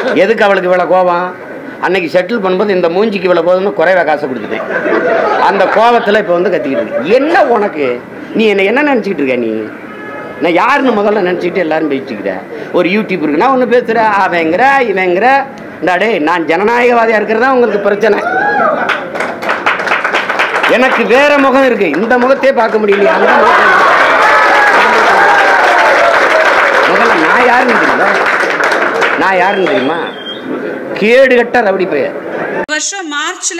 எதுக்கு அவளுக்கு இவ்வளோ கோபம் அன்னைக்கு செட்டில் பண்ணும்போது இந்த மூஞ்சிக்கு இவ்வளோ போதும்னு குறைவா காசை கொடுத்துட்டேன் அந்த கோபத்தில் இப்போ வந்து கத்திக்கிட்டு இருக்கு என்ன உனக்கு நீ என்ன என்ன நினச்சிக்கிட்டு இருக்க நீ நான் யாருன்னு முதல்ல நினச்சிக்கிட்டு எல்லாரும் பேசிக்கிட்ட ஒரு யூடியூப் இருக்குன்னா ஒன்று பேசுகிற அவங்கிற இவங்கிற இந்தாடே நான் ஜனநாயகவாதியாக இருக்கிறதா உங்களுக்கு பிரச்சனை எனக்கு வேற முகம் இருக்கு இந்த முகத்தையே பார்க்க முடியலையா அந்த முகத்தை முதல்ல நான் யாருன்னு தெரியுமா நான் யாருன்னு தெரியுமா கேடு கட்ட ரவுடி பெயர் வருஷம் மார்ச்ல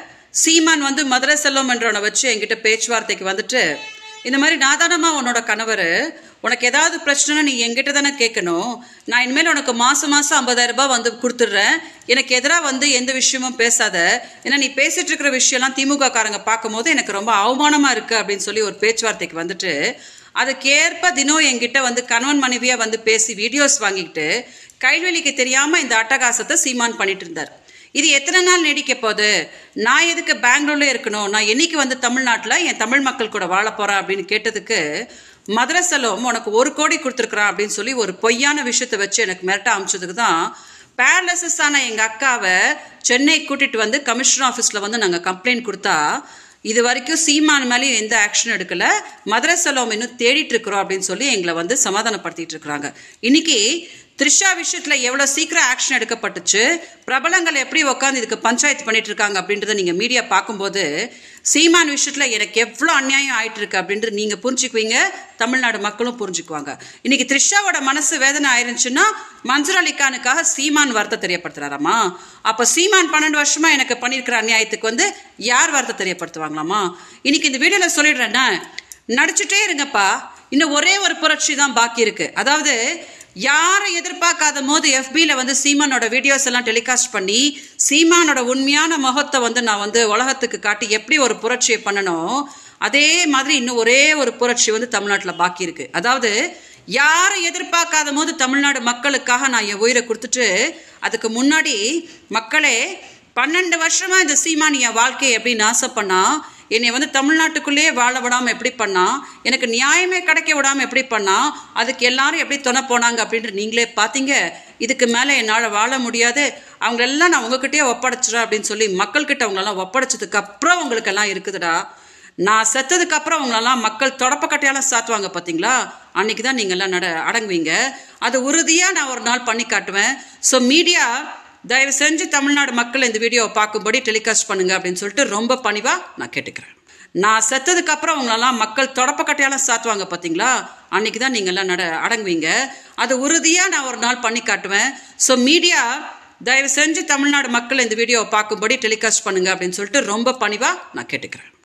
சீமான் வந்து மதுரை செல்வம் என்றவனை வச்சு என்கிட்ட பேச்சுவார்த்தைக்கு வந்துட்டு இந்த மாதிரி நாதானமா உன்னோட கணவர் உனக்கு ஏதாவது பிரச்சனைனா நீ என்கிட்ட தானே கேட்கணும் நான் இனிமேல் உனக்கு மாசம் மாசம் ஐம்பதாயிரம் ரூபாய் வந்து கொடுத்துட்றேன் எனக்கு எதிராக வந்து எந்த விஷயமும் பேசாத ஏன்னா நீ பேசிட்டு இருக்கிற விஷயம்லாம் திமுக காரங்க பார்க்கும்போது எனக்கு ரொம்ப அவமானமா இருக்கு அப்படின்னு சொல்லி ஒரு பேச்சுவார்த்தைக்கு வந்துட்டு அதுக்கேற்ப தினம் என்கிட்ட வந்து கணவன் மனைவியா வந்து பேசி வீடியோஸ் வாங்கிக்கிட்டு கைவெளிக்கு தெரியாம இந்த அட்டகாசத்தை சீமான் பண்ணிட்டு இருந்தார் இது எத்தனை நாள் நீடிக்க போகுது நான் எதுக்கு பெங்களூர்ல இருக்கணும் நான் என்னைக்கு வந்து தமிழ்நாட்டில் என் தமிழ் மக்கள் கூட வாழ போறேன் அப்படின்னு கேட்டதுக்கு மதுரை செல்வம் உனக்கு ஒரு கோடி கொடுத்துருக்குறான் அப்படின்னு சொல்லி ஒரு பொய்யான விஷயத்தை வச்சு எனக்கு மிரட்ட அமிச்சதுக்கு தான் பேரலசஸ் ஆன எங்க அக்காவை சென்னை கூட்டிட்டு வந்து கமிஷனர் ஆஃபீஸ்ல வந்து நாங்கள் கம்ப்ளைண்ட் கொடுத்தா இது வரைக்கும் சீமான் மேலேயும் எந்த ஆக்ஷன் எடுக்கல மதுரை செல்வம் இன்னும் தேடிட்டு இருக்கிறோம் அப்படின்னு சொல்லி எங்களை வந்து சமாதானப்படுத்திட்டு இருக்கிறாங்க இன்னைக்கு த்ரிஷா விஷயத்துல எவ்வளவு சீக்கிரம் ஆக்ஷன் எடுக்கப்பட்டுச்சு பிரபலங்கள் எப்படி உட்காந்து இதுக்கு பஞ்சாயத்து பண்ணிட்டு இருக்காங்க அப்படின்றத நீங்க மீடியா பார்க்கும்போது சீமான் விஷயத்துல எனக்கு எவ்வளவு அநியாயம் ஆயிட்டு இருக்கு அப்படின்றது நீங்க புரிஞ்சுக்குவீங்க தமிழ்நாடு மக்களும் புரிஞ்சுக்குவாங்க இன்னைக்கு த்ரிஷாவோட மனசு வேதனை ஆயிருந்துச்சுன்னா மன்சூர் அலிகானுக்காக சீமான் வார்த்தை தெரியப்படுத்துறாராமா அப்ப சீமான் பன்னெண்டு வருஷமா எனக்கு பண்ணியிருக்கிற அநியாயத்துக்கு வந்து யார் வார்த்தை தெரியப்படுத்துவாங்களாமா இன்னைக்கு இந்த வீடியோல சொல்லிடுறேன்னா நடிச்சுட்டே இருங்கப்பா இன்னும் ஒரே ஒரு புரட்சி தான் பாக்கி இருக்கு அதாவது யாரை எதிர்பார்க்காத போது எஃபியில் வந்து சீமானோட வீடியோஸ் எல்லாம் டெலிகாஸ்ட் பண்ணி சீமானோட உண்மையான முகத்தை வந்து நான் வந்து உலகத்துக்கு காட்டி எப்படி ஒரு புரட்சியை பண்ணணும் அதே மாதிரி இன்னும் ஒரே ஒரு புரட்சி வந்து தமிழ்நாட்டில் பாக்கி இருக்கு அதாவது யாரை எதிர்பார்க்காத போது தமிழ்நாடு மக்களுக்காக நான் என் உயிரை கொடுத்துட்டு அதுக்கு முன்னாடி மக்களே பன்னெண்டு வருஷமா இந்த சீமான் என் வாழ்க்கையை எப்படி நாசம் பண்ணா என்னை வந்து தமிழ்நாட்டுக்குள்ளேயே வாழ விடாம எப்படி பண்ணா எனக்கு நியாயமே கிடைக்க விடாம எப்படி பண்ணா அதுக்கு எல்லாரும் எப்படி துணை போனாங்க அப்படின்ட்டு நீங்களே பார்த்தீங்க இதுக்கு மேலே என்னால் வாழ முடியாது அவங்களெல்லாம் நான் உங்ககிட்டயே ஒப்படைச்சிடுறேன் அப்படின்னு சொல்லி மக்கள்கிட்ட அவங்களெல்லாம் ஒப்படைச்சதுக்கு அப்புறம் உங்களுக்கெல்லாம் இருக்குதுடா நான் செத்ததுக்கு அப்புறம் அவங்களெல்லாம் மக்கள் தொடப்பக்கட்டையால சாத்துவாங்க பார்த்தீங்களா அன்னைக்கு தான் நீங்கள்லாம் நட அடங்குவீங்க அது உறுதியாக நான் ஒரு நாள் பண்ணி காட்டுவேன் ஸோ மீடியா தயவு செஞ்சு தமிழ்நாடு மக்கள் இந்த வீடியோவை பார்க்கும்படி டெலிகாஸ்ட் பண்ணுங்க அப்படின்னு சொல்லிட்டு ரொம்ப பணிவா நான் கேட்டுக்கிறேன் நான் செத்ததுக்கு அப்புறம் அவங்களெல்லாம் மக்கள் தொடப்பக்கட்டையால சாத்துவாங்க பார்த்தீங்களா அன்னைக்கு தான் நீங்கள்லாம் நட அடங்குவீங்க அது உறுதியாக நான் ஒரு நாள் பண்ணி காட்டுவேன் ஸோ மீடியா தயவு செஞ்சு தமிழ்நாடு மக்கள் இந்த வீடியோவை பார்க்கும்படி டெலிகாஸ்ட் பண்ணுங்க அப்படின்னு சொல்லிட்டு ரொம்ப பணிவா நான் கேட்டுக்கிறேன்